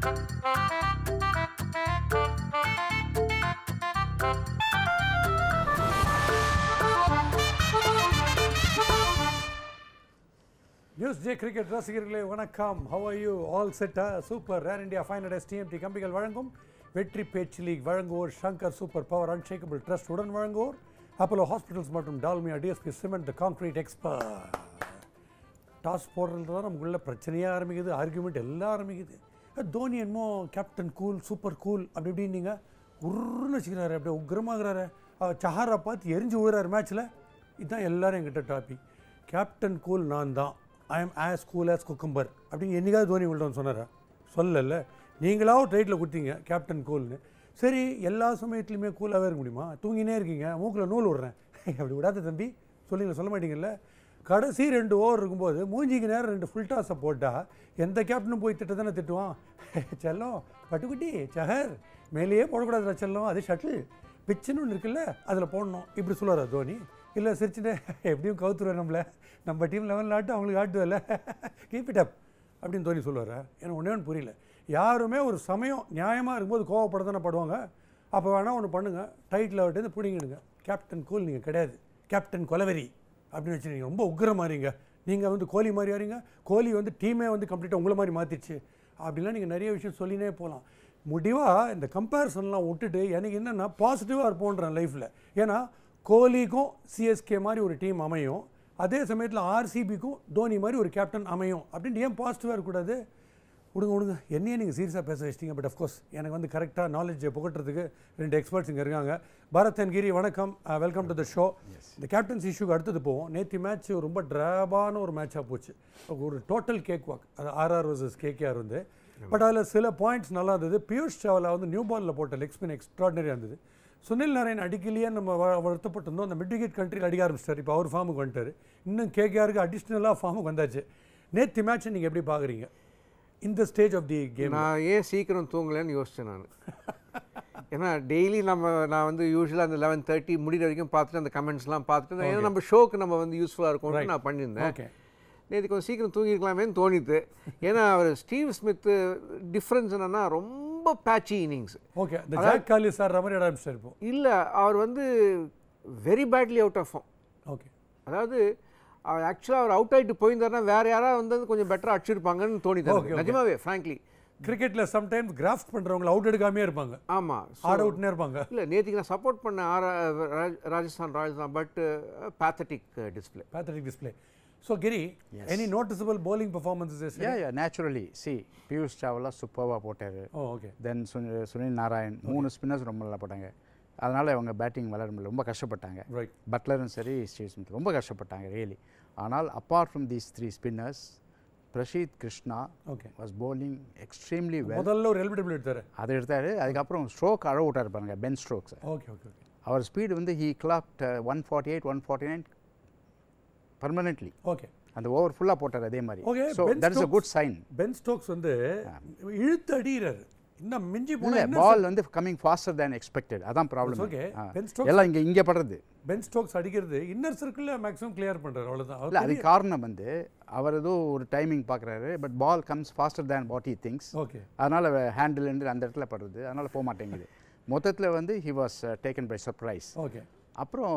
News J cricket ரசிகர்களே வணக்கம் how are you all செட்டா super rare India five hundred TMT கம்பிகள் வழங்கும் வெற்றி பேச்சு லீக் வழங்குவோர் Shankar super power unshakable trust உடன் வழங்குவோர் அப்போலோ ஹாஸ்பிட்டல்ஸ் மற்றும் Dalmia DSP cement the concrete expert toss போடுறது தான் நமக்குள்ள பிரச்சனையாக ஆரம்பிக்குது ஆர்குமெண்ட் எல்லாம் ஆரம்பிக்குது அஹ் தோனி என்னமோ கேப்டன் கூல் சூப்பர் கூல் அப்படி இப்படின்னீங்க உருன்னு வச்சுக்கிறாரு அப்படியே உக்ரமாகிறாரு அவர் சஹாரா பார்த்து எரிஞ்சு விழுறாரு மேட்ச்சில் இதுதான் எல்லாரும் என்கிட்ட டாபிக் கேப்டன் கூல் நான் தான் I am as cool as cucumber அப்படின்னு என்னைக்காவது தோனி உங்கள்ட்ட சொன்னாரா சொல்லல நீங்களாவும் டைட்டில் கொடுத்தீங்க கேப்டன் கூல்னு சரி எல்லா சமயத்துலையுமே கூலாகவே இருக்க முடியுமா தூங்கினே இருக்கீங்க மூக்கில் நூல் விடுறேன் அப்படி விடாத தம்பி சொல்லுங்க சொல்ல மாட்டீங்கல்ல கடைசி ரெண்டு ஓவர் இருக்கும்போது மூஞ்சிக்கு நேரம் ரெண்டு ஃபுல் டாஸை போட்டால் எந்த கேப்டனும் போய் திட்ட தானே திட்டுவான் செல்லம் பட்டுக்குட்டி சஹர் மேலேயே போடக்கூடாது செல்லம் அது ஷட்டில் பிச்சுன்னு ஒன்று இருக்குல்ல அதில் போடணும் இப்படி சொல்லுவாரா தோனி இல்லை சிரிச்சுட்டு எப்படியும் கவுத்துருவேன் நம்மள நம்ம டீம் லெவனில் ஆட்டு அவங்களுக்கு ஆட்டுவல்ல கீப் இட் அப் அப்படின்னு தோனி சொல்லுவாரா எனக்கு ஒன்றே ஒன்று புரியல யாருமே ஒரு சமயம் நியாயமாக இருக்கும்போது கோவப்பட தானே படுவாங்க அப்போ வேணால் ஒன்று பண்ணுங்கள் டைட்டில் விட்டு பிடிங்கிடுங்க கேப்டன் கூல் நீங்கள் கிடையாது கேப்டன் கொலவெறி அப்படின்னு வச்சுருக்கீங்க ரொம்ப உக்கிர மாதிரிங்க நீங்கள் வந்து கோலி மாதிரி வரீங்க கோலி வந்து டீமே வந்து கம்ப்ளீட்டாக உங்களை மாதிரி மாற்றிடுச்சு அப்படிலாம் நீங்கள் நிறைய விஷயம் சொல்லினே போகலாம் முடிவாக இந்த கம்பேரிசன்லாம் விட்டுட்டு எனக்கு என்னென்னா பாசிட்டிவாக இருப்போன்றேன் லைஃப்பில் ஏன்னா கோலிக்கும் சிஎஸ்கே மாதிரி ஒரு டீம் அமையும் அதே சமயத்தில் ஆர்சிபிக்கும் தோனி மாதிரி ஒரு கேப்டன் அமையும் அப்படின்ட்டு ஏன் பாசிட்டிவாக இருக்கக்கூடாது விடுங்க விடுங்க என்னையே நீங்கள் சீரியஸாக பேச வச்சிட்டீங்க பட் அஃப்கோர்ஸ் எனக்கு வந்து கரெக்டாக நாலேஜ் புகட்டுறதுக்கு ரெண்டு எக்ஸ்பர்ட்ஸ் இங்கே இருக்காங்க பரத் அண்ட் கிரி வணக்கம் வெல்கம் டு த ஷோ இந்த கேப்டன்ஸ் இஷ்யூக்கு அடுத்தது போவோம் நேற்று மேட்ச் ரொம்ப ட்ராபான ஒரு மேட்சாக போச்சு ஒரு டோட்டல் கேக் வாக் அது ஆர்ஆர் வர்சஸ் கேகேஆர் வந்து பட் அதில் சில பாயிண்ட்ஸ் நல்லா இருந்தது பியூஷ் சாவ்லா வந்து நியூ பாலில் போட்ட லெக் ஸ்பின் எக்ஸ்ட்ராடனரியாக இருந்தது சுனில் நாராயண் அடிக்கலையே நம்ம வ- வருத்தப்பட்டிருந்தோம் அந்த மிட் விக்கெட் கண்ட்ரியில் அடிக்க ஆரம்பிச்சிட்டார் இப்போ அவர் ஃபார்முக்கு வந்துட்டார் இன்னும் கேகேஆருக்கு அடிஷ்னலாக ஃபார்முக்கு வந்தாச்சு நேற்று மேட்ச்சை நீங்கள் எப்படி பார்க்குறீங்க இந்த ஸ்டேஜ் ஆஃப் தி கேம் நான் ஏன் சீக்கிரம் தூங்கலைன்னு யோசித்தேன் நான் ஏன்னா டெய்லி நம்ம நான் வந்து யூஸ்வலாக அந்த லெவன் தேர்ட்டி முடிகிற வரைக்கும் பார்த்துட்டு அந்த கமெண்ட்ஸ்லாம் பார்த்துட்டு ஏன்னா நம்ம ஷோக்கு நம்ம வந்து யூஸ்ஃபுல்லாக இருக்கும்னு நான் பண்ணியிருந்தேன் ஓகே நேற்று கொஞ்சம் சீக்கிரம் தூங்கிருக்கலாமேன்னு தோணித்து ஏன்னா அவர் ஸ்டீவ் ஸ்மித்து டிஃப்ரென்ஸ் என்னன்னா ரொம்ப பேட்சி இன்னிங்ஸ் ஓகே இந்த ஜாக் காலி சார் மாதிரி ஆரம்பிச்சிட்டார் இப்போ இல்லை அவர் வந்து very badly out of form okay அதாவது அவர் ஆக்சுவலாக அவர் அவுட் ஆகிட்டு போயிருந்தாருன்னா வேற யாராவது வந்து கொஞ்சம் பெட்டராக அடிச்சிருப்பாங்கன்னு தோணிது Okay, எனக்கு. okay. நிஜமாவே ஃப்ராங்க்லி கிரிக்கெட்டில் சம்டைம்ஸ் கிராஃப்ட் பண்ணுறவங்க அவுட் எடுக்காமே இருப்பாங்க ஆமாம் ஆட் அவுட்னே இருப்பாங்க இல்லை நேற்றுக்கு நான் சப்போர்ட் பண்ண ஆர் ராஜஸ்தான் ராயல்ஸ் தான் but pathetic display pathetic display so Giri any noticeable bowling performances Yeah, yeah, naturally. See, Piyush Chawla சூப்பராக போட்டார் oh okay then Sunil Narine மூணு ஸ்பின்னர்ஸ் ரொம்ப நல்லா போட்டாங்க அதனால் அவங்க பேட்டிங் விளையாட முடியல ரொம்ப கஷ்டப்பட்டாங்க ரைட் பட்லரும் சரி ஸ்டீவ் ஸ்மித் ரொம்ப கஷ்டப்பட்டாங்க ரியலி ஆனால் apart from these three spinners Prasidh Krishna okay was bowling extremely well முதல்ல ஒரு எல்பிடபிள் எடுத்தாரு அதை எடுத்தார் அதுக்கப்புறம் ஸ்ட்ரோக் அழ விட்டார் பாருங்க Ben Stokes okay okay okay அவர் ஸ்பீடு வந்து he clapped one forty eight one forty nine permanently okay அந்த ஓவர் ஃபுல்லாக போட்டார் அதே மாதிரி Okay, so Ben that is a Stokes- good sign Ben Stokes வந்து இழுத்து அடிக்கிறாரு இன்னும் மிஞ்சி இல்ல போன பால் வந்து கம்மிங் ஃபாஸ்டர் தேன் எக்ஸ்பெக்டட் அதான் ப்ராப்ளம் okay. Ben Stokes- எல்லாம் இங்க இங்க படுறது பென் ஸ்டோக்ஸ் அடிக்கிறது இன்னர் சர்க்கிளில் மேக்ஸிமம் கிளியர் பண்ணுறாரு அவ்வளோதான் இல்ல அவர் அதுக்கு காரணம் வந்து அவர் ஏதோ ஒரு டைமிங் பார்க்குறாரு but ball comes faster than what he thinks okay அதனால ஹேண்டில் அந்த இடத்துல படுறது அதனால போக மாட்டேங்குது மொத்தத்துல வந்து he was taken by surprise okay அப்புறம்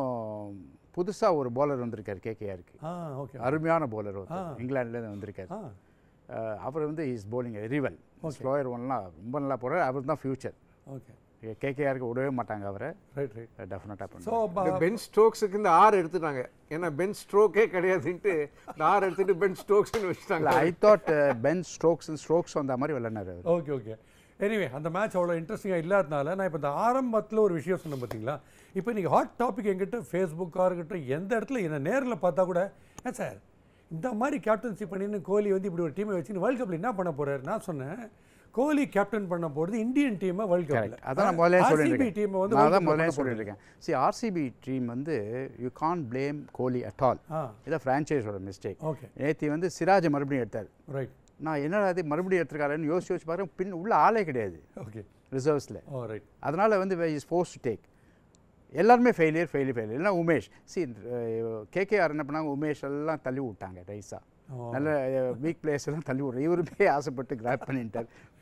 புதுசா ஒரு bowler வந்திருக்காரு கேகேஆருக்கு ஆ ஓகே அருமையான bowler ஒருத்தர் இங்கிலாந்துலேருந்து வந்திருக்காரு ஆ அஹ் அவர் வந்து இஸ் bowling ரிவல் ஸ்லோயர் ஒன்லாம் ரொம்ப நல்லா போகிறார் அவர் தான் ஃபியூச்சர் ஓகே கேகேஆருக்கு விடவே மாட்டாங்க அவரை ரைட் ரைட் டெஃபினட்டாக ஸோ பண்ணுவாங்க பென் ஸ்டோக்ஸுக்கு இந்த ஆறு எடுத்துட்டாங்க ஏன்னா பென் ஸ்ட்ரோக்கே கிடையாதுன்ட்டு இந்த ஆறு எடுத்துட்டு பென் ஸ்டோக்ஸ்னு வச்சுட்டாங்க இல்லை I thought Ben Stokes Stokes வந்த மாதிரி விளையாடினார் அவர் ஓகே ஓகே எனிவே அந்த மேட்ச் அவ்வளோ இன்ட்ரெஸ்டிங்காக இல்லாதனால நான் இப்போ இந்த ஆரம்பத்தில் ஒரு விஷயம் சொன்னேன் பார்த்தீங்களா இப்போ நீங்கள் ஹாட் டாபிக் எங்கிட்ட ஃபேஸ்புக்காக இருக்கட்டும் எந்த இடத்துல என்ன நேரில் பார்த்தா கூட ஏன் சார் இந்த மாதிரி கேப்டன்சி பண்ணின்னு கோலி வந்து இப்படி ஒரு டீமை வச்சுன்னு வேர்ல்ட் கப்பில் என்ன பண்ண போறாரு நான் சொன்னேன் கோலி கேப்டன் பண்ண போகிறது இந்தியன் டீமை வேர்ல்ட் கப்பில் அதான் நான் முதல்ல டீமை சொல்லியிருக்கேன் வந்து நான் World தான் Cup ல முதல்ல பண்ண போறது. சொல்லியிருக்கேன் சி ஆர்சிபி டீம் வந்து you can blame Kohli at all ஆ இதான் ஃப்ரான்ச்சைஸோட மிஸ்டேக் ஓகே நேத்தி வந்து சிராஜை மறுபடியும் எடுத்தார் ரைட் நான் என்னடா இது மறுபடியும் எடுத்துருக்காருன்னு யோசிச்சு யோசிச்சு பாருங்க பின் உள்ள ஆளே கிடையாது ஓகே ரிசர்வ்ஸில் ஓ ரைட் அதனால் வந்து இஸ் ஃபோர்ஸ் டு டேக் எல்லாருமே ஃபெயிலியர் ஃபெயிலியர் ஃபெயிலியர் இல்லைனா உமேஷ் சி கேகேஆர் என்ன பண்ணாங்க உமேஷ் எல்லாம் தள்ளி விட்டாங்க ரைஸா ஓ நல்ல வீக் பிளேயர்ஸ் எல்லாம் தள்ளி விட்ற இவருமே ஆசைப்பட்டு கிராப் பண்ணிட்டார்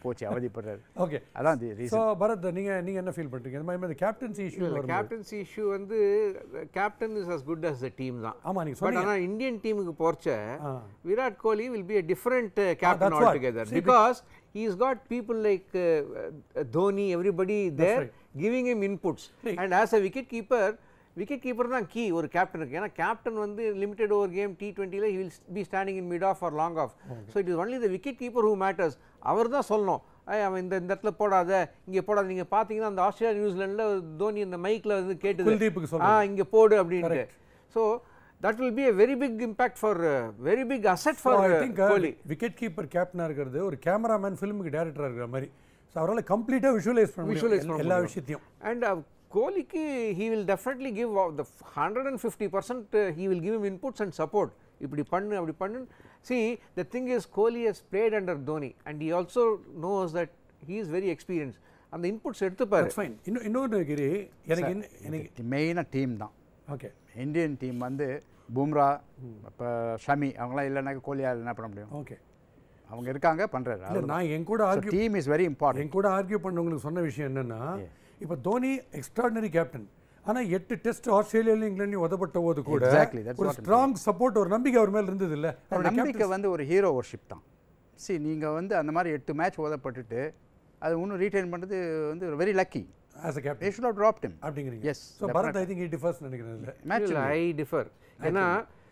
போச்சு அவதிப்படுறாரு ஓகே அதான் தி ஸோ ரீசன் பரத் நீங்க நீங்க என்ன ஃபீல் பண்றீங்க இந்த மாதிரி கேப்டன்சி இஷ்யூ இல்லை கேப்டன்சி இஷ்யூ வந்து captain is as good as the team தான் ஆமா நீங்க பட் சொன்னீங்க ஆனால் இந்தியன் டீமுக்கு போறச்ச ஆ. Virat Kohli will be a different uh, captain that's what. altogether See, because he's got people like uh, uh, Dhoni, everybody there right. giving him inputs. Right. And as a wicket keeper, wicket keeper தான் key ஒரு கேப்டனுக்கு ஏன்னா captain வந்து limited over game T டுவெண்ட்டியில் he will be standing in mid off or long off so it is only the wicket keeper who matters அவர் தான் சொல்லணும் ஐய் அவன் இந்த இந்த இடத்துல போடாத இங்கே போடாத நீங்கள் பார்த்தீங்கன்னா அந்த ஆஸ்திரேலியா நியூசிலாண்டில் தோனி இந்த மைக்கில் வந்து கேட்டுது குல்தீப்புக்கு ஆ சொல்றேன் இங்கே போடு அப்படின்ட்டு so that will be a very big impact for very big asset I for think Kohli wicket keeper கேப்டனா இருக்கிறது ஒரு கேமராமேன் ஃபிலிமுக்கு டேரக்டரா இருக்கிற மாதிரி ஸோ அவரால் கம்ப்ளீட்டா விஷுவலைஸ் பண்ண Visualize முடியும் பண்ண எல்லா முடியும். விஷயத்தையும் அண்ட் கோலிக்கு he will definitely give the hundred and fifty percent he will give inputs and support இப்படி பண்ணு அப்படி பண்ணு see the thing is Kohli has played under Dhoni and he also knows that he is very experience அந்த inputs எடுத்துப்பாரு that's fine இன்னும் இன்னொன்று கிரி எனக்கு இன்ன- எனக்கு மெயினாக டீம் தான் ஓகே இந்தியன் டீம் வந்து பும்ரா இப்போ ஷமி அவங்களாம் இல்லைனாக்க கோலியால் என்ன பண்ண முடியும் ஓகே அவங்க இருக்காங்க பண்ணுறாரு இல்லை நான் என் கூட argue team is very important என் கூட ஆர்கியூ பண்ணவங்களுக்கு சொன்ன விஷயம் என்னன்னா இப்போ தோனி எக்ஸ்ட்ராடினரி கேப்டன் ஆனா எட்டு டெஸ்ட் ஆஸ்திரேலியாலையும் இங்கிலாண்டையும் உதப்பட்ட போது கூட Exactly, that's ஒரு what I'm ஸ்ட்ராங் சப்போர்ட் ஒரு நம்பிக்கை அவர் மேல இருந்தது இல்ல அவருடைய நம்பிக்கை வந்து ஒரு ஹீரோ ஒர்ஷிப் தான் see நீங்கள் வந்து அந்த மாதிரி எட்டு மேட்ச் ஓதப்பட்டுட்டு அது இன்னும் ரீட்டைன் பண்ணுறது வந்து very lucky as a they captain should have dropped him அப்படிங்கிறீங்க Yes, so Bharat I think it differs நினைக்கிறேன் இல்லை மேட்ச் ஐ டிஃபர் ஏன்னா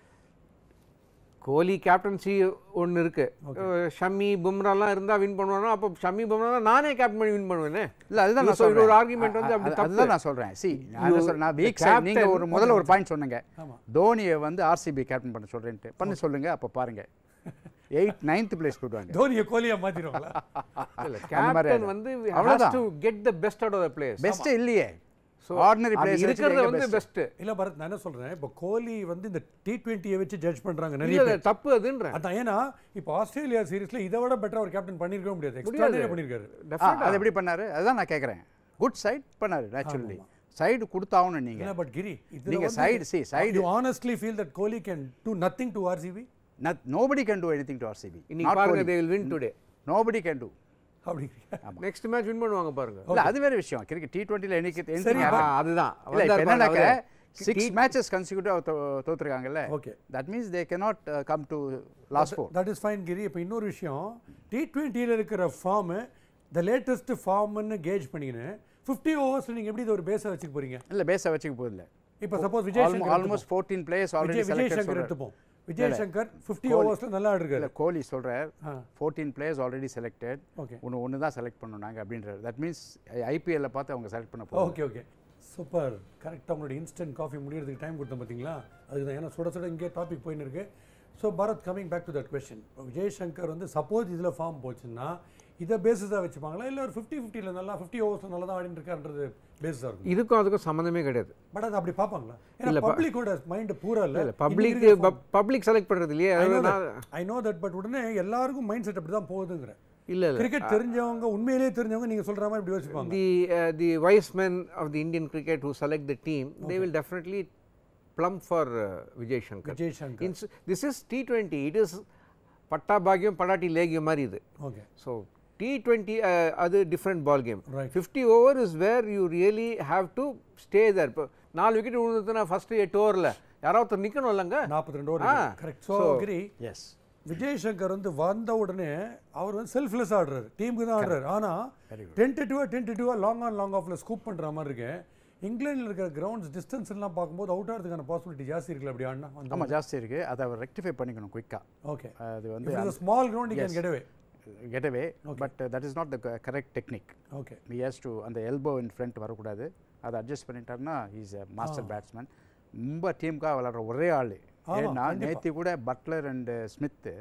கோலி கேப்டன்சி ஒன்று இருக்கு அஹ் ஷம்மி பும்ராலாம் இருந்தா வின் பண்ணுவானா அப்போ ஷம்மி பும்ரா நானே கேப்டன் பண்ணி வின் பண்ணுவேனே இல்ல அதுதான் நான் So, இது ஒரு சொல்றேன் argument வந்து அப்படி அ- அ- தப்பு. அதுதான் நான் சொல்றேன் சி நான் என்ன You- சொல்றேன் நான் the வீக் சைடு நீங்க captain- ஒரு முதல்ல ஒரு பாயிண்ட் சொன்னீங்க ஆமா. தோனியை வந்து ஆர்சிபி கேப்டன் பண்ண சொல்றேன்ட்டு பண்ணி சொல்லுங்க அப்போ பாருங்க எயிட் நைன்த் பிளேஸ் போயிடுவாங்க தோனியை கோலியா மாத்திடுவாங்களா இல்ல அந்த மாதிரி கேப்டன் ஆயிடும். வந்து அவ்வளவுதான். To get the best out of the players best இல்லையே ஸோ ஆர்டினரி பிளேஸ் இருக்கிறது வந்து பெஸ்ட் இல்ல பரத் நான் என்ன சொல்றேன் இப்போ கோலி வந்து இந்த டி டுவெண்ட்டியை வச்சு ஜட்ஜ் பண்றாங்க நிறைய இல்ல பேர் இல்ல, தப்பு அதுன்றேன் அதான் ஏன்னா இப்போ ஆஸ்திரேலியா சீரிஸ்ல இதை விட பெட்டரா ஒரு கேப்டன் பண்ணிருக்கவே முடியாது எக்ஸ்ட்ராடினரியா பண்ணிருக்காரு அது எப்படி பண்ணாரு அதுதான் நான் கேட்குறேன் குட் சைட் பண்ணாரு நேச்சுரலி சைடு கொடுத்தாகணும் நீங்க இல்ல பட் கிரி நீங்க side, see, side- you honestly feel that Kohli can do nothing to RCB nobody can do anything to RCB இன்னைக்கு பாருங்க they will win today nobody can do அப்படிங்கிறீங்க நெக்ஸ்ட் மேட்ச் வின் பண்ணுவாங்க பாருங்க இல்ல அது வேற விஷயம் கிரிக்கெட் டி டுவெண்ட்டியில் என்னைக்கு சரி, anything ஆ, happen. அதுதான் இல்ல இப்போ வந்தார் பாருங்க என்னன்னாக்க அவரே. சிக்ஸ் மேட்சஸ் கன்சிக்யூட்டிவ் தோத்துருக்காங்கல்ல okay that means they cannot come to last four that is fine Giri இப்போ இன்னொரு விஷயம் டி டுவெண்ட்டியில் இருக்கிற ஃபார்மு த லேட்டஸ்ட் ஃபார்ம்னு கேஜ் பண்ணிக்கின்னு ஃபிஃப்டி ஓவர்ஸில் நீங்கள் எப்படி இது ஒரு பேஸை வச்சுக்க போறீங்க இல்ல பேஸ வச்சுக்க போதில்ல இப்போ suppose Vijay Shankar almost fourteen players already Vijay Vijay selected Shankar எடுத்துப்போம் விஜய் சங்கர் ஃபிஃப்டி ஓவர்ஸில் நல்லா இல்ல ஆடுறாரு கோலி சொல்றார் ஆ fourteen players already selected okay ஒன்று ஒன்று தான் செலக்ட் பண்ணோம் நாங்கள் அப்படின்றாரு தட் மீன்ஸ் ஐபிஎல்ல பார்த்து அவங்க செலக்ட் பண்ண போகிறோம் ஓகே ஓகே சூப்பர் கரெக்டாக உங்களுடைய இன்ஸ்டன்ட் காஃபி முடியறதுக்கு டைம் கொடுத்தேன் பார்த்தீங்களா அதுதான் ஏன்னா சுட சுட இங்கே டாபிக் போயின்னு இருக்கு so Bharat coming back to that question Vijay Shankar வந்து சப்போஸ் இதில் ஃபார்ம் போச்சுன்னா இதை பேசிஸாக வச்சுப்பாங்களா இல்லை ஒரு ஃபிஃப்டி ஃபிஃப்டியில் நல்லா ஃபிஃப்டி ஓவர்ஸில் நல்லா தான் ஆடிட்டு இருக்கான்றது பேஸாக இருக்கும் இதுக்கும் அதுக்கும் சம்மந்தமே கிடையாது பட் அது அப்படி பார்ப்பாங்களா ஏன்னா இல்ல, ப- பப்ளிக்கோட மைண்ட் பூரா இல்லை இல்ல பப்ளிக் பப்ளிக் செலக்ட் பண்றது இல்லையே ஐ நோ அது நான்- ஐ நோ தட் பட் உடனே எல்லாருக்கும் மைண்ட் செட் அப்படி தான் போகுதுங்கிற இல்ல இல்ல கிரிக்கெட் தெரிஞ்சவங்க உண்மையிலேயே தெரிஞ்சவங்க நீங்கள் சொல்கிற மாதிரி இப்படி யோசிப்பாங்க the uh, the wise men of the Indian cricket who select the team, they will definitely plumb for uh, Vijay Shankar. Vijay Shankar In, this is T20. It is பட்டா பாகியம் படாட்டி லேகியம் மாதிரி இது ஓகே ஸோ டி டுவெண்ட்டி அது different ball game Right. Fifty over is where you really have to stay there இப்போ நாலு wicket விழுந்ததுன்னா first எட்டு ஓவரில் யாராவது ஒருத்தர் நிற்கணும் இல்லைங்க நாற்பத்தி ரெண்டு ஓவர் ஆ, correct so so- Giri yes Vijay Shankar வந்து வந்த உடனே அவர் வந்து செல்ஃப்லெஸ் ஆடுறாரு டீமுக்கு தான் ஆடுறாரு ஆனா Very good. டென்டேட்டிவாக டென்டேட்டிவாக லாங் ஆன் லாங் ஆஃப்ல ஸ்கூப் பண்ற மாதிரி இருக்கு இங்கிலாந்துல இருக்கிற கிரவுண்ட்ஸ் டிஸ்டன்ஸ் எல்லாம் பார்க்கும்போது அவுட் ஆகிறதுக்கான பாசிபிலிட்டி ஜாஸ்தி இருக்குல்ல அப்படி ஆடினா ஆமா ஜாஸ்தி இருக்கு அதை அவர் ரெக்டிஃபை பண்ணிக்கணும் குயிக்காக ஓகே அது வந்து if small ground can get away get away but that is not the correct technique okay he has to அந்த எல்போ இன் ஃப்ரண்ட் வரக்கூடாது அதை அட்ஜஸ்ட் பண்ணிட்டாருன்னா இஸ் எ மாஸ்டர் பேட்ஸ்மேன் ரொம்ப டீமுக்காக விளாட்ற ஒரே ஆள் ஆமா, ஏன்னா கண்டிப்பா. நேத்தி கூட Buttler and Smith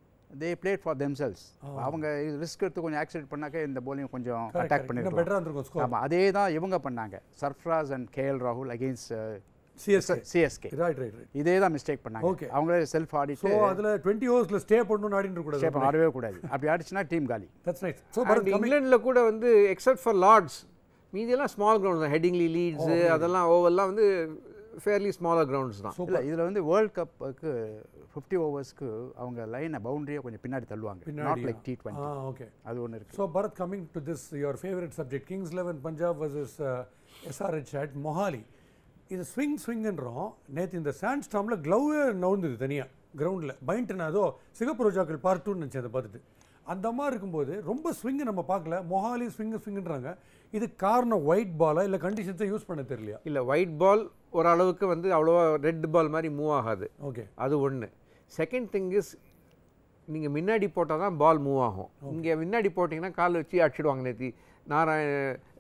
they played for themselves அவங்க ரிஸ்க் எடுத்து கொஞ்சம் ஆக்சிடென்ட் பண்ணாக்க இந்த போலிங் கொஞ்சம் அட்டாக் இன்னும் பண்ணிருக்கலாம் பெட்டரா இருந்திருக்கும் ஸ்கோர் ஆமாம் அதே தான் இவங்க பண்ணாங்க சர்ஃப்ராஸ் அண்ட் கேஎல் ராகுல் against CSK CSK right right right இதே தான் மிஸ்டேக் பண்ணாங்க Okay. அவங்களே செல்ஃப் ஸோ ஆடிட்டு அதுல டுவெண்ட்டி ஓவர்ஸ்ல ஸ்டே பண்ணணும்னு ஆடிட்டு ஸ்டேப் கூடாது ஆடவே கூடாது அப்படி ஆடிச்சுன்னா டீம் காலி that's nice so and Bharat coming இங்கிலாண்டில் கூட வந்து எக்ஸப்ட் ஃபார் லார்ட்ஸ் மீதியெல்லாம் ஸ்மால் கிரவுண்ட் தான் ஹெடிங்லி லீட்ஸு அதெல்லாம் ஓவர்லாம் வந்து ஃபேர்லி ஸ்மாலர் கிரவுண்ட்ஸ் தான் இல்லை இதில் வந்து வேர்ல்ட் கப்புக்கு ஃபிஃப்டி ஓவர்ஸ்க்கு அவங்க லைனை பவுண்டரியை கொஞ்சம் பின்னாடி தள்ளுவாங்க நாட் பின்னாடி லைக் டி டுவெண்ட்டி ஆ ஓகே அது ஒன்று இருக்குது so Bharat coming to this your favourite subject Kings Eleven Punjab versus SRH at Mohali இது ஸ்விங் ஸ்விங்குன்றோம் நேற்று இந்த சாண்ட் ஸ்டாமில் க்ளவ்வே நவுந்தது தனியாக கிரவுண்டில் பைண்டன் அதோ சிகப்பு ரோஜாக்கள் பார்ட் டூன்னு நினச்சேன் அதை பார்த்துட்டு அந்த மாதிரி இருக்கும்போது ரொம்ப ஸ்விங்கு நம்ம பார்க்கல மொஹாலி ஸ்விங்கு ஸ்விங்குன்றாங்க இது காரணம் ஒயிட் பாலா இல்லை கண்டிஷன்ஸை யூஸ் பண்ண தெரியலையா இல்லை ஒயிட் பால் ஓரளவுக்கு வந்து அவ்வளோவா ரெட் பால் மாதிரி மூவ் ஆகாது ஓகே அது ஒன்று செகண்ட் திங் இஸ் நீங்கள் முன்னாடி போட்டால் தான் பால் மூவ் ஆகும் இங்கே முன்னாடி போட்டிங்கன்னா கால் வச்சு அடிச்சிடுவாங்க நேத்தி நாராயண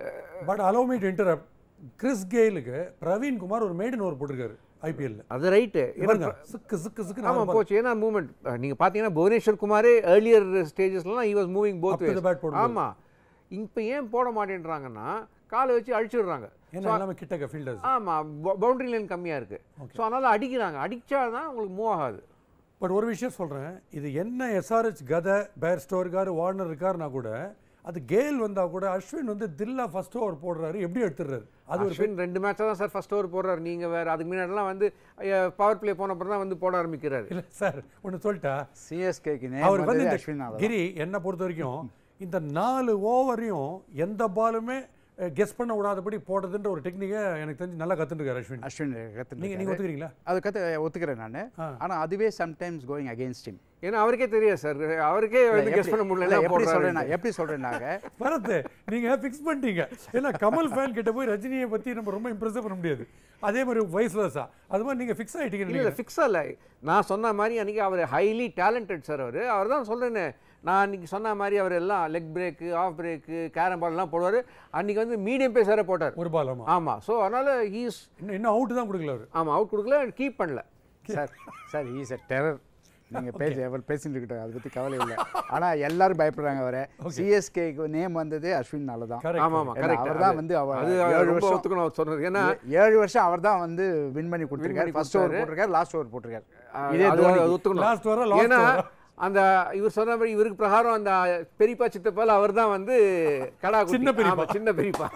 but allow me to interrupt Chris கெயிலுக்கு பிரவீன் குமார் ஒரு மெய்டன் ஓவர் போட்டிருக்காரு ஐபிஎல்ல அது ரைட்டு பாருங்க சிக்கு சிக்கு சிக்கு ஆமாம் போச்சு ஏன்னா மூவ்மெண்ட் நீங்கள் பார்த்தீங்கன்னா புவனேஸ்வர் குமாரே ஏர்லியர் ஸ்டேஜஸ்லாம் he was moving both Up to the bat போடும்போது. ஆமாம் இப்போ ஏன் போட மாட்டேன்றாங்கன்னா காலை வச்சு அழிச்சிடுறாங்க ஏன்னா எல்லாமே கிட்டக்க ஃபீல்டர்ஸ் ஆமாம் பவுண்டரி லைன் கம்மியாக இருக்குது ஸோ அதனால் அடிக்கிறாங்க அடித்தா தான் உங்களுக்கு மூவ் ஆகாது பட் ஒரு விஷயம் சொல்கிறேன் இது என்ன எஸ்ஆர்ஹெச் கதை பேர் ஸ்டோ இருக்காரு வார்னர் இருக்காருனா கூட அது கேல் வந்தால் கூட அஸ்வின் வந்து தில்லா ஃபர்ஸ்ட் ஓவர் போடுறாரு எப்படி எடுத்துடுறாரு அது ஒரு அஸ்வின் ரெண்டு மேட்சாக தான் சார் ஃபர்ஸ்ட் ஓவர் போடுறாரு நீங்கள் வேறு அதுக்கு முன்னாடிலாம் வந்து பவர் ப்ளே போன அப்புறம் தான் வந்து போட ஆரம்பிக்கிறாரு இல்லை சார் ஒன்று சொல்லிட்டா சிஎஸ்கேக்கு அவர் நேம் வந்து வந்து இந்த அஸ்வின் தான் கிரி என்னை பொறுத்த வரைக்கும் இந்த நாலு ஓவரையும் எந்த பாலுமே கெஸ் பண்ண விடாதபடி போடுறதுன்ற ஒரு டெக்னிக்கை எனக்கு தெரிஞ்சு நல்லா கற்றுட்டுருக்காரு அஸ்வின் அஸ்வின் நீங்கள் கற்றுனீங்க நீங்கள் ஒத்துக்கிறீங்களா அது கற்று ஒத்துக்கிறேன் நான் ஆ. ஆனால் அதுவே சம்டைம்ஸ் கோயிங் அகேன்ஸ்ட் him ஏன்னா அவருக்கே தெரியாது சார் அவருக்கே வந்து கெஸ் பண்ண முடியல இல்லை, என்ன எப்படி போடுறாரு சொல்கிறேன் எப்படி சொல்கிறேன்னாங்க பரத் நீங்க ஃபிக்ஸ் பண்ணிட்டீங்க ஏன்னா கமல் ஃபேன் கிட்ட போய் ரஜினியை பத்தி நம்ம ரொம்ப இம்ப்ரெஸ் பண்ண முடியாது அதே மாதிரி வைஸ் வர்ஸா அது மாதிரி நீங்க ஃபிக்ஸ் ஆயிட்டீங்க இல்லை இல்லை ஃபிக்ஸாக இல்லை நான் சொன்ன மாதிரி அன்றைக்கி அவர் ஹைலி டேலண்டட் சார் அவர் அவர் தான் சொல்கிறேன்னு நான் அன்றைக்கி சொன்ன மாதிரி அவர் எல்லாம் leg break off break carrom பால்லாம் போடுவார் அன்றைக்கி வந்து மீடியம் பேஸாரே போட்டார் ஒரு பால் ஆமா ஆமாம் ஸோ அதனால் ஹீஸ் இன்னும் இன்னும் அவுட் தான் கொடுக்கல அவர் ஆமாம் அவுட் கொடுக்கல கீப் பண்ணல sir sir is a terror நீங்கள் பேசி அவர் பேசிட்டு இருக்கட்டும் அதை பற்றி கவலை இல்லை ஆனால் எல்லாரும் பயப்படுறாங்க அவரை சிஎஸ்கேக்கு நேம் வந்ததே அஸ்வின்னால தான் கரெக்ட் ஆமாம் ஆமாம் ஏன்னா கரெக்ட் அவர் தான் வந்து அவர் அது ஏழு ரொம்ப வருஷம் ஒத்துக்கணும் அவர் சொன்னது ஏன்னா ஏழு வருஷம் அவர் தான் வந்து வின் பண்ணி கொடுத்துருக்காரு பண்ணி ஃபர்ஸ்ட் ஓவர் போட்டிருக்காரு லாஸ்ட் ஓவர் போட்டிருக்காரு அஹ், இதே அது தோனி அது ஒத்துக்கணும் லாஸ்ட் வர லாஸ்ட் ஏன்னா அந்த இவர் சொன்ன மாதிரி இவருக்கு பிரகாரம் அந்த பெரியப்பா சித்தப்பால் அவர் தான் வந்து கடா குட்டி. சின்ன பெரியப்பா. ஆமா, சின்ன பெரியப்பா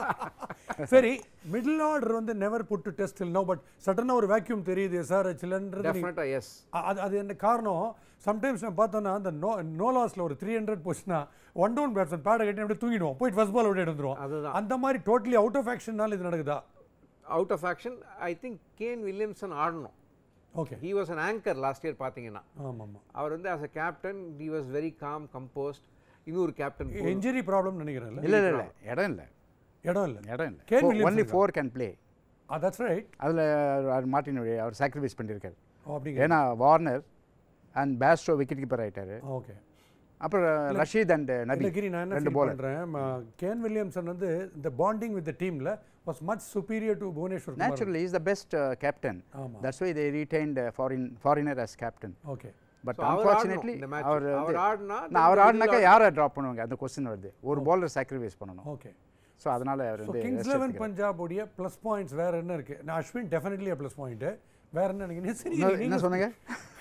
சரி மிடில் ஆர்டர் வந்து never put to test no but சடனாக ஒரு வேக்யூம் தெரியுது சார் சிலன்றது டெஃபினட்டா எஸ் அது அது என்ன காரணம் சம்டைம்ஸ் நான் பார்த்தோன்னா அந்த நோ நோ லாஸில் ஒரு த்ரீ ஹண்ட்ரட் போச்சுன்னா ஒன் டவுன் பேட்ஸ்மேன் பேடை கட்டி அப்படியே தூங்கிடுவோம் போயிட்டு ஃபர்ஸ்ட் பால் அப்படியே வந்துருவோம் அதுதான் அந்த மாதிரி டோட்டலி அவுட் ஆஃப் ஆக்ஷன்னால இது நடக்குதா out of action I think Kane Williamson ஆடணும் okay he was an anchor last year பார்த்தீங்கன்னா ஆமாம் ஆமாம் அவர் வந்து as a captain he was very calm composed இன்னொரு கேப்டன் இன்ஜுரி ப்ராப்ளம் நினைக்கிறேன்ல இல்லை இல்லை இல்லை இடம் இல்லை இடம் இல்லை இடம் இல்லை Kane Williamson ஒன்லி இருக்கா? Four can play that's right அதில் மார்டின் அவர் சாக்ரிஃபைஸ் பண்ணியிருக்காரு ஓ அப்படிங்க ஏன்னா Warner and Bairstow wicket keeper ஆயிட்டாரு ஓகே அப்புறம் ரஷீத் அண்ட் நபி இல்லை கிரி நான் என்ன ரெண்டு ஃபீல் bowler. பண்ணுறேன் கேன் வில்லியம்சன் வந்து இந்த பாண்டிங் வித் த டீமில் was much superior to Bhuvneshwar Kumar naturally is the best captain ஆமாம் that's why they retained foreign foreigner as captain okay but அவர் அன்ஃபார்ச்சுனேட்லி இந்த மேட்ச் அவர் அவர் வந்து ஆடினா நான் அவர் ஆடினாக்கா யாரை ட்ராப் பண்ணுவாங்க அந்த கொஸ்டின் வருது ஒரு பாலர் சாக்ரிஃபைஸ் பண்ணணும் ஓகே ஸோ அதனால அவர் ஸோ வந்து கிங்ஸ் rest லெவன் எடுத்துக்கிறார். பஞ்சாப் உடைய ப்ளஸ் பாயிண்ட்ஸ் வேற என்ன இருக்கு நான் அஸ்வின் டெஃபினெட்லி ப்ளஸ் பாயிண்ட் வேற என்ன நினைக்கிறீங்க சரி இன்னொரு- நீங்க என்ன சொன்னீங்க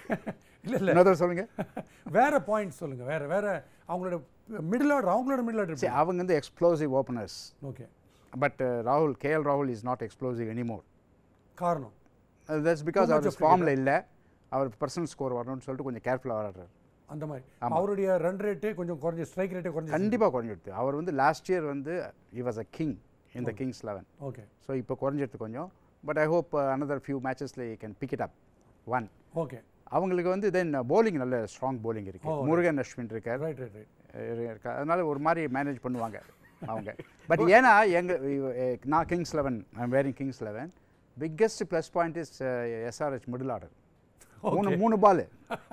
இல்ல இல்ல இன்னொரு சொல்லுங்க வேற பாயிண்ட்ஸ் சொல்லுங்க வேற வேற அவங்களோட மிடில் ஆர்டர் அவங்களோட மிடில் சரி ஆர்டர் அவங்க வந்து எக்ஸ்ப்ளோசிவ் ஓப்பனர்ஸ் ஓகே பட் ராகுல் கேஎல் ராகுல் இஸ் நாட் எக்ஸ்ப்ளோசிவ் எனிமோர் காரணம் that's because Too much our of ஃபார்மில் இல்லை அவர் பர்சனல் ஸ்கோர் வரணும்னு சொல்லிட்டு கொஞ்சம் கேர்ஃபுல்லாக ஆடுறாரு அந்த மாதிரி ஆமா. அவருடைய ரன் ரேட்டு கொஞ்சம் குறைஞ்ச ஸ்ட்ரைக் ரேட்டே குறைஞ்சு கண்டிப்பாக குறைஞ்சிடுது அவர் வந்து லாஸ்ட் இயர் வந்து இ வாஸ் அ கிங் இந்த கிங்ஸ் லெவன் ஓகே ஸோ இப்போ குறைஞ்சிடுது கொஞ்சம் but I hope another few மேட்சஸில் you can pick it up one okay அவங்களுக்கு வந்து தென் bowling நல்ல ஸ்ட்ராங் bowling இருக்கு Oh, right. முருகன் அஸ்வின் இருக்கார் ரைட் ரைட் ரைட் இரு- இருக்கா அதனால ஒரு மாதிரி மேனேஜ் பண்ணுவாங்க அவங்க பட் ஏன்னா எங்க இவ- எ- நான் Kings Eleven I'm wearing Kings Eleven biggest plus point is SRH middle order மூணு மூணு பால்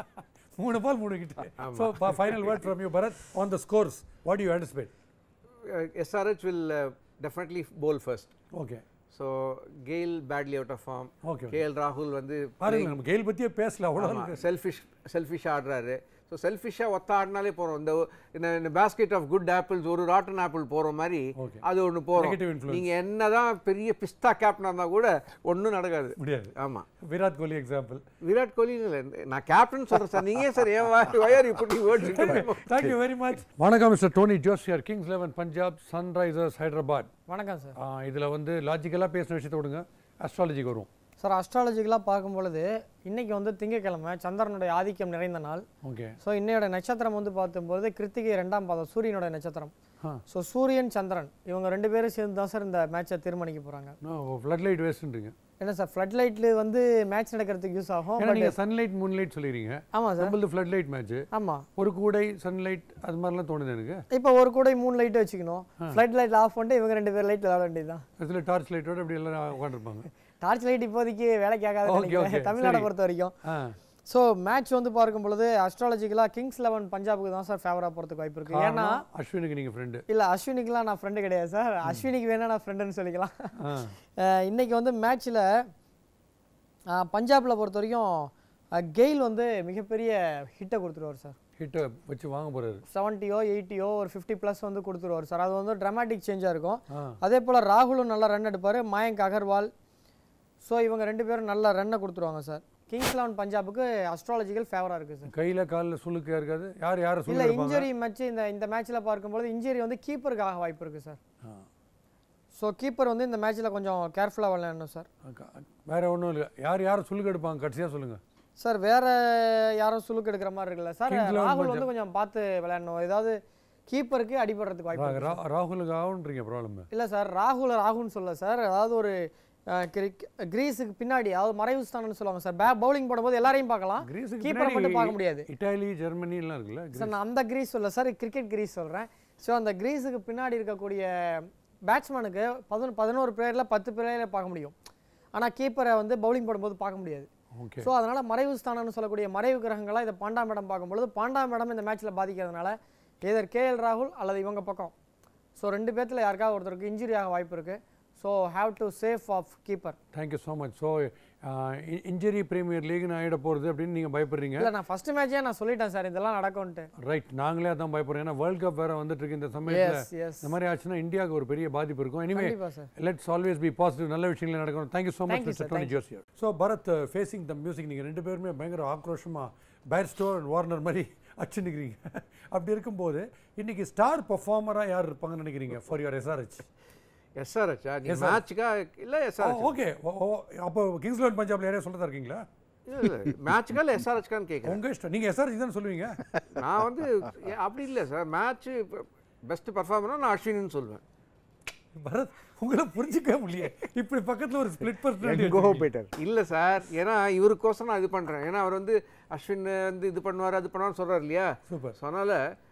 மூணு பால் மூணு கிட்ட so final word from you Bharat on the scores what you anticipate SRH will definitely bowl first okay so Gayle badly out of form okay KL ராகுல் வந்து பாருங்க நம்ம Gayle பத்தியே பேசல அவ்வளோ செல்ஃபிஷ் செல்ஃபிஷ் ஆடுறாரு ஸோ செல்ஃபிஷாக ஒத்த ஆடினாலே போகிறோம் இந்த இந்த- இந்த பேஸ்கெட் ஆஃப் குட் ஆப்பிள்ஸ் ஒரு ராட்டன் ஆப்பிள் போகிற மாதிரி Okay. அது ஒன்று போகிறோம் Negative influence. நீங்கள் என்னதான் பெரிய பிஸ்தா கேப்டனாக இருந்தால் கூட ஒன்றும் நடக்காது முடியாது ஆமாம் விராட் கோலி எக்ஸாம்பிள் விராட் கோலி இல்லை நான் கேப்டன் சொல்கிறேன் சார் நீங்கள் சார் ஏன் வயர் இப்படி words thank you very much வணக்கம் மிஸ்டர் டோனி ஜோசியர் Kings Eleven Punjab Sunrisers Hyderabad வணக்கம் சார் இதில் வந்து லாஜிக்கலாக பேசின விஷயத்தை விடுங்க அஸ்ட்ராலஜிக்கு வருவோம் சார் அஸ்ட்ராலஜிக்கலாக பார்க்கும் பொழுது இன்னைக்கு வந்து திங்கக்கிழமை சந்திரனுடைய ஆதிக்கம் நிறைந்த நாள் ஓகே ஸோ இன்னையோட நட்சத்திரம் வந்து பார்க்கும்போது கிருத்திகை ரெண்டாம் பாதம் சூரியனோட நட்சத்திரம் ஆ ஸோ சூரியன் சந்திரன் இவங்க ரெண்டு பேரும் சேர்ந்து தான் சார் இந்த மேட்சை தீர்மானிக்க போகிறாங்க ஃப்ளட் லைட் வேஸ்ட்டுன்றீங்க என்ன சார் ஃப்ளட் லைட்ல வந்து மேட்ச் நடக்கிறதுக்கு யூஸ் ஆகும் ஏன்னா பட் நீங்கள் சன்லைட் மூன்லைட் சொல்லிடுறீங்க ஆமாம் சார் நம்மளது ஃப்ளட் லைட் மேட்ச்சு ஆமாம் ஒரு கூடை சன்லைட் அது மாதிரிலாம் தோணுது எனக்கு இப்போ ஒரு கூடை மூணு லைட் வச்சுக்கணும் ஃப்ளட் லைட் ஆஃப் பண்ணிட்டு இவங்க ரெண்டு பேர் லைட் விளாட வேண்டியது தான் அதில் டார்ச் லைட்டோட இப்படி எல்லாம் உட்காந்துருப்பாங்க டார்ச் லைட் இப்போதைக்கு வேலைக்கு ஆகாது Okay, நினைக்கிறேன் okay, தமிழ்நாடை சரி. பொறுத்த வரைக்கும் ஆ ஸோ மேட்ச் வந்து பார்க்கும் பொழுது அஸ்ட்ராலஜிக்கலாக கிங்ஸ் லெவன் பஞ்சாபுக்கு தான் சார் ஃபேவராக போகிறதுக்கு வாய்ப்பு இருக்குது ஏன்னா காரணம் அஸ்வினுக்கு நீங்கள் ஃப்ரெண்டு இல்லை அஸ்வினிக்குலாம் நான் ஃப்ரெண்டு கிடையாது சார் அஸ்வினிக்கு வேணா நான் ஃப்ரெண்டுன்னு சொல்லிக்கலாம் ஆ அஹ் இன்னைக்கு வந்து மேட்ச்சில் பஞ்சாபில் பொறுத்த வரைக்கும் அஹ், கெயில் வந்து மிகப்பெரிய ஹிட்டை கொடுத்துருவார் சார் ஹிட்டை வச்சு வாங்க போகிறாரு செவன்ட்டியோ எயிட்டியோ ஒரு ஃபிஃப்டி ப்ளஸ் வந்து கொடுத்துருவார் சார் அது வந்து ட்ராமாட்டிக் சேஞ்சாக இருக்கும் ஆ அதே போல் ராகுலும் நல்லா ரன் எடுப்பார் மயங்க் அகர்வால் ஸோ இவங்க ரெண்டு பேரும் நல்ல ரன்னை கொடுத்துருவாங்க சார் கிங்ஸ் லெவன் பஞ்சாபுக்கு அஸ்ட்ராலஜிக்கல் ஃபேவராக இருக்குது சார் கையில் காலில் சுளுக்கு இருக்காது யார் யாரை இல்லை சொல்லி இன்ஜுரி மேட்ச் இந்த இந்த மேட்ச்சில் பார்க்கும்போது இன்ஜுரி வந்து கீப்பருக்காக வாய்ப்பு இருக்குது சார் ஸோ கீப்பர் வந்து இந்த மேட்ச்சில் கொஞ்சம் கேர்ஃபுல்லாக விளையாடணும் சார் வேற ஒன்றும் இல்லை யார் யார் சுளுக்கு எடுப்பாங்க கடைசியாக சொல்லுங்கள் சார் வேற யாரும் சுலுக்கு எடுக்கிற மாதிரி இருக்குல்ல சார் Kings eleven ராகுல் Punjab. வந்து கொஞ்சம் பார்த்து விளையாடணும் ஏதாவது கீப்பருக்கு அடிபடுறதுக்கு வாய்ப்பு இருக்கு. ரா- ராகுலுக்கு ஆகுன்றீங்க ப்ராப்ளம் இல்லை சார் ராகுல் ராகுல்னு சொல்ல சார் அதாவது ஒரு அஹ், கிரிக்- கிரீஸுக்கு பின்னாடி அதாவது மறைவு ஸ்தானம்னு சொல்லுவாங்க சார் பே பவுலிங் போடும்போது எல்லாரையும் பார்க்கலாம் கிரீஸுக்கு கீப்பரை மட்டும் பார்க்க முடியாது இட்டாலி ஜெர்மனி எல்லாம் இருக்குல்ல சார் நான் அந்த கிரீஸ் சொல்ல சார் கிரிக்கெட் கிரீஸ் சொல்கிறேன் ஸோ அந்த கிரீஸுக்கு பின்னாடி இருக்கக்கூடிய பேட்ஸ்மேனுக்கு பதினொன்று பதினோரு பிளேயரில் பத்து பிளேயரை பார்க்க முடியும் ஆனால் கீப்பரை வந்து பவுலிங் போடும்போது பார்க்க முடியாது ஓகே ஸோ அதனால மறைவு ஸ்தானம்னு சொல்லக்கூடிய மறைவு கிரகங்களா இதை பாண்டாம் இடம் பார்க்கும்பொழுது பாண்டாம் இடம் இந்த மேட்ச்சில் பாதிக்கிறதுனால எதர் கேஎல் ராகுல் அல்லது இவங்க பக்கம் ஸோ ரெண்டு பேர்த்தில் யாருக்காவது ஒருத்தருக்கு இன்ஜுரி ஆக வாய்ப்பு இருக்குது so have to safe of keeper thank you so much so injury premier லீக்னு ஆகிட போகிறது அப்படின்னு நீங்கள் பயப்படுறீங்க இல்லை நான் ஃபர்ஸ்ட் மேட்சே நான் சொல்லிட்டேன் சார் இதெல்லாம் நடக்கும்ன்ட்டு ரைட் நாங்களே அதான் பயப்படுறோம் ஏன்னா வேர்ல்ட் கப் வேறு வந்துட்டு இருக்கு இந்த சமயத்தில் எஸ் எஸ் இந்த மாதிரி ஆச்சுன்னா இந்தியாவுக்கு ஒரு பெரிய பாதிப்பு இருக்கும் எனிவே கண்டிப்பாக sir let's always be positive நல்ல விஷயங்கள் நடக்கணும் thank you so much Thank you, mister sir. Dhoni Thank ஜோசியர் so Bharat facing the music நீங்கள் ரெண்டு பேருமே பயங்கர ஆக்ரோஷமாக பேர் ஸ்டோர் அண்ட் வார்னர் மாதிரி அச்சுன்னுக்கிறீங்க அப்படி இருக்கும்போது இன்னைக்கு ஸ்டார் பர்ஃபார்மராக யார் இருப்பாங்கன்னு நினைக்கிறீங்க ஃபார் யுவர் எஸ்ஆர்ஹெச் எஸ்ஆர்ஹெச்சா நீ SRH. மேட்ச்சுக்கா இல்லை எஸ்ஆர்ஹெச் ஓகே அப்போ கிங்ஸ் லெவன் பஞ்சாப்ல யாரையா சொல்றதா இருக்கீங்களா மேட்ச்சுக்கா இல்லை எஸ்ஆர்ஹெச்கான்னு கேட்குறேன் உங்க இஷ்டம் நீங்க எஸ்ஆர்ஹெச் தான் சொல்லுவீங்க நான் வந்து ஏ, அப்படி இல்லை சார் மேட்ச்சு பெஸ்ட் பர்ஃபார்மராக நான் அஸ்வின்னு சொல்லுவேன் பரத் உங்களை புரிஞ்சுக்கவே முடியல இப்படி பக்கத்துல ஒரு ஸ்பிளிட் கோ பர்சனாலிட்டி பெட்டர் இல்லை சார் ஏன்னா இவருக்கோசம் நான் இது பண்ணுறேன் ஏன்னா அவர் வந்து அஸ்வின் வந்து இது பண்ணுவார் அது பண்ணுவார்னு சொல்கிறார் இல்லையா சூப்பர் ஸோ அதனால்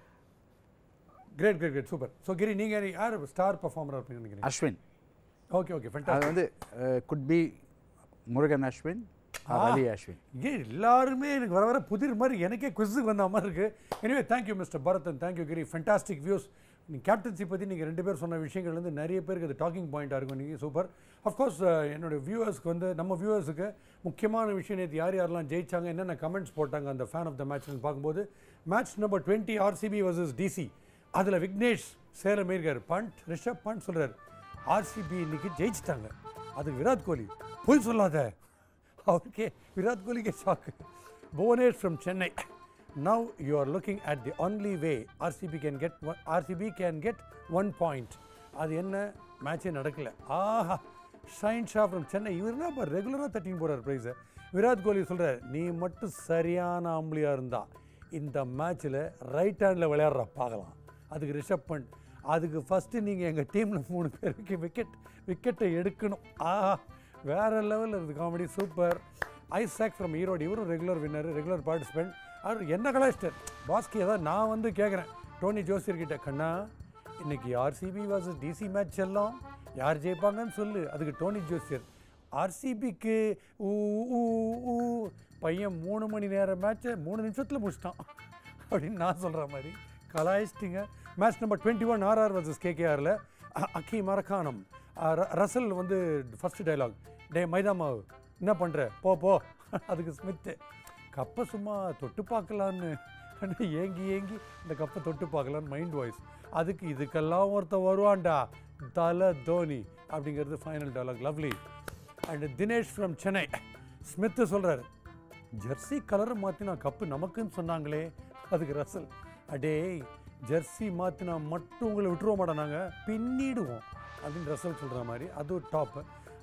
great great great super so Giri நீங்க யார் ஸ்டார் பர்ஃபார்மரா இருப்பீங்கன்னு நினைக்கிறீங்க அஸ்வின் ஓகே ஓகே அது ஃபென்டாஸ்டிக் வந்து good be Murugan Ashwin or Ah. Ali Ashwin ஏன் எல்லாருமே எனக்கு வர வர புதிர் மாதிரி எனக்கே குவிஸுக்கு வந்த மாதிரி இருக்கு anyway thank you mister Bharat thank you Giri fantastic views நீங்கள் கேப்டன்சி பற்றி நீங்கள் ரெண்டு பேர் சொன்ன விஷயங்கள் வந்து நிறைய பேருக்கு அது டாக்கிங் பாயிண்ட்டாக இருக்கும் நீங்கள் சூப்பர் அஃப்கோர்ஸ் என்னோட வியூவர்ஸ்க்கு வந்து நம்ம வியூவர்ஸுக்கு முக்கியமான விஷயம் நேற்று யார் யாரெல்லாம் ஜெயிச்சாங்க என்னென்ன கமெண்ட்ஸ் போட்டாங்க அந்த ஃபேன் ஆஃப் த மேட்ச்னு பார்க்கும்போது match number twenty RCB versus DC அதில் விக்னேஷ் சேலம் இருக்கார் பண்ட் ரிஷப் பண்ட் சொல்கிறார் ஆர்சிபி இன்னைக்கு ஜெயிச்சிட்டாங்க அதுக்கு விராட் கோலி போய் சொல்லாத அவருக்கே விராட் கோலிக்கே shock Bhuvanesh from Chennai now you are looking at the only way RCB can get RCB can get one point அது என்ன மேட்சே நடக்கல ஆஹா ஷைன் ஷா ஃப்ரம் சென்னை இவருனா இப்போ ரெகுலராக தட்டின்னு போகிறார் ப்ரைஸை விராட் கோலி சொல்கிறார் நீ மட்டும் சரியான ஆம்பளியாக இருந்தா இந்த மேட்ச்சில் ரைட் ஹேண்டில் விளையாடுற பார்க்கலாம் அதுக்கு ரிஷப் பண்ட் அதுக்கு ஃபஸ்ட்டு நீங்கள் எங்கள் டீமில் மூணு பேருக்கு விக்கெட் விக்கெட்டை எடுக்கணும் ஆஹா வேற லெவலில் இருக்குது comedy super Isaac from Erode இவரும் ரெகுலர் வின்னர் ரெகுலர் பார்ட்டிசிபென்ட் அவர் என்ன கலாச்சிட்டார் பாஸ்கி அதான் நான் வந்து கேட்குறேன் டோனி ஜோசியர்கிட்ட கண்ணா இன்னைக்கு ஆர்சிபி vs டிசி மேட்ச் எல்லாம் யார் ஜெயிப்பாங்கன்னு சொல்லு அதுக்கு டோனி ஜோசியர் ஆர்சிபிக்கு ஊ ஊ ஊ பையன் மூணு மணி நேரம் மேட்ச்சை மூணு நிமிஷத்தில் முடிச்சிட்டான் அப்படின்னு நான் சொல்கிற மாதிரி கலாய்ச்சிட்டிங்க match number twenty one RR versus கேகேஆரில் அக்கி மரக்கானம் ரசல் வந்து ஃபர்ஸ்ட் டைலாக் டே மைதா மாவு என்ன பண்ணுற போ போ அதுக்கு ஸ்மித்து கப்பை சும்மா தொட்டு பார்க்கலான்னு ஏங்கி ஏங்கி இந்த கப்பை தொட்டு பார்க்கலான்னு மைண்ட் வாய்ஸ் அதுக்கு இதுக்கெல்லாம் ஒருத்தன் வருவான்டா தல தோனி அப்படிங்கிறது final dialogue lovely and Dinesh from Chennai Smith சொல்கிறாரு ஜெர்சி கலரை மாற்றினா கப்பு நமக்குன்னு சொன்னாங்களே அதுக்கு ரசல் அடே ஜெர்சி மாற்றினா மட்டும் உங்களை விட்டுருவோம் மாட்டோம் நாங்கள் பின்னிடுவோம் அப்படின்னு ரசல் சொல்கிற மாதிரி அது ஒரு டாப்பு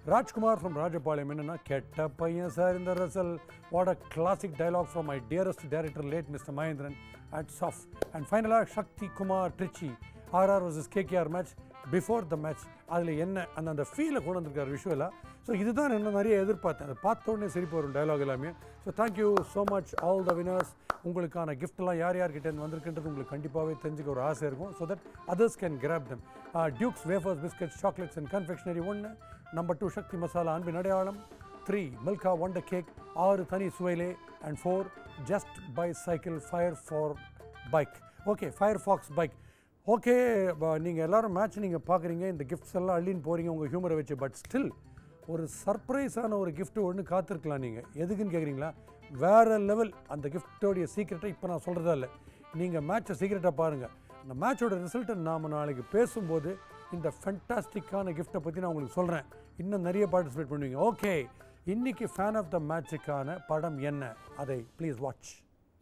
ராஜ்குமார் ஃப்ரம் ராஜபாளையம் என்னன்னா கெட்ட பையன் சார் இந்த Russell what a classic dialogue from my dearest director late mister Mahendran at சாஃப் அண்ட் ஃபைனலாக Sakthi Kumar Trichy RR versus KKR match before the match அதில் என்ன அந்த அந்த ஃபீலை கொண்டு வந்திருக்காரு விஷுவலாக ஸோ இதுதான் என்ன நிறைய எதிர்பார்த்தேன் அதை பார்த்த உடனே சிரிப்பு வரும் டயலாக் எல்லாமே so thank you so much all the winners உங்களுக்கான கிஃப்ட்லாம் யார் யார்கிட்ட வந்திருக்குன்றது உங்களுக்கு கண்டிப்பாகவே தெரிஞ்சுக்க ஒரு ஆசை இருக்கும் so that others can grab them Dukes wafers biscuits chocolates and confectionery ஒன்று நம்பர் டூ சக்தி மசாலா அன்பின் அடையாளம் த்ரீ மில்கா ஒண்டர் கேக் ஆறு தனி சுவைலே and four just buy cycle fire for bike okay Firefox bike okay நீங்கள் எல்லாரும் match நீங்கள் பார்க்குறீங்க இந்த கிஃப்ட்ஸ் எல்லாம் அள்ளின்னு போகிறீங்க உங்கள் ஹியூமரை வச்சு பட் ஸ்டில் ஒரு சர்ப்ரைஸான ஒரு gift ஒன்று காத்திருக்கலாம் நீங்கள் எதுக்குன்னு கேட்குறீங்களா வேறு லெவல் அந்த கிஃப்டோடைய சீக்கிரட்டை இப்போ நான் சொல்கிறதா இல்லை நீங்கள் மேட்சை சீக்கிரட்டாக பாருங்கள் அந்த மேட்சோட ரிசல்ட்டை நாம் நாளைக்கு பேசும்போது இந்த ஃபென்டாஸ்டிக்கான கிஃப்ட்டை பற்றி நான் உங்களுக்கு சொல்கிறேன் இன்னும் நிறைய பார்ட்டிசிபேட் பண்ணுவீங்க ஓகே இன்னைக்கு ஃபேன் ஆஃப் த மேட்சுக்கான படம் என்ன அதை please watch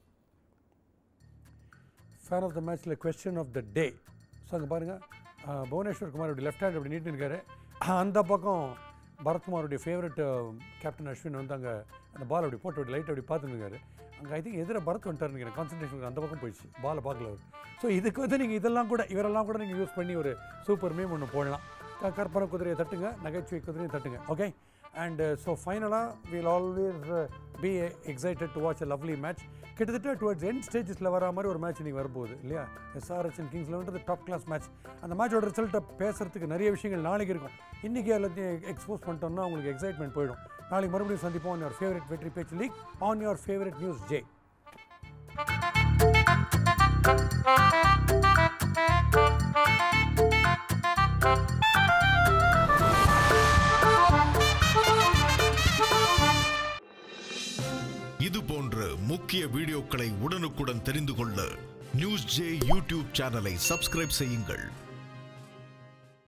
fan of the மேட்ச்சில் question of the day so அங்கே பாருங்கள் புவனேஸ்வர் குமார் அப்படி லெஃப்ட் ஹேண்ட் அப்படி நீட்டு இருக்காரு அந்த பக்கம் பரத்குமாருடைய ஃபேவரட் கேப்டன் அஸ்வின் வந்து அங்கே அந்த பால் அப்படி போட்டு அப்படி லைட் அப்படி பார்த்துருக்காரு அங்கே ஐ திங்க் எதிர பரத் வந்துட்டார் நினைக்கிறேன் கான்சன்ட்ரேஷன் அந்த பக்கம் போயிடுச்சு பாலை பார்க்கல அவர் ஸோ இதுக்கு வந்து நீங்கள் இதெல்லாம் கூட இவரெல்லாம் கூட நீங்கள் யூஸ் பண்ணி ஒரு சூப்பர் மீம் ஒன்று போடலாம் க- கற்பனை குதிரையை தட்டுங்க நகைச்சுவை குதிரையை தட்டுங்க ஓகே அண்ட் ஸோ ஃபைனலாக we'll always be excited to watch a lovely match கிட்டத்தட்ட டுவர்ட்ஸ் எண்ட் ஸ்டேஜஸில் வர மாதிரி ஒரு மேட்ச் நீங்கள் வரப்போகுது இல்லையா எஸ்ஆர்எச் அண்ட் கிங்ஸ் லெவன்றது டாப் கிளாஸ் மேட்ச் அந்த மேட்சோட ரிசல்ட்டை பேசுறதுக்கு நிறைய விஷயங்கள் நாளைக்கு இருக்கும் இன்றைக்கி எல்லாத்தையும் எக்ஸ்போஸ் பண்ணிட்டோம்னா உங்களுக்கு எக்ஸைட்மெண்ட் போயிடும் நாளைக்கு மறுபடியும் சந்திப்போம் ஆன் யுவர் ஃபேவரட் வெற்றி பேச்சு league on your favourite news J இது போன்ற முக்கிய வீடியோக்களை உடனுக்குடன் தெரிந்து கொள்ள நியூஸ் ஜே யூடியூப் சேனலை சப்ஸ்கிரைப் செய்யுங்கள்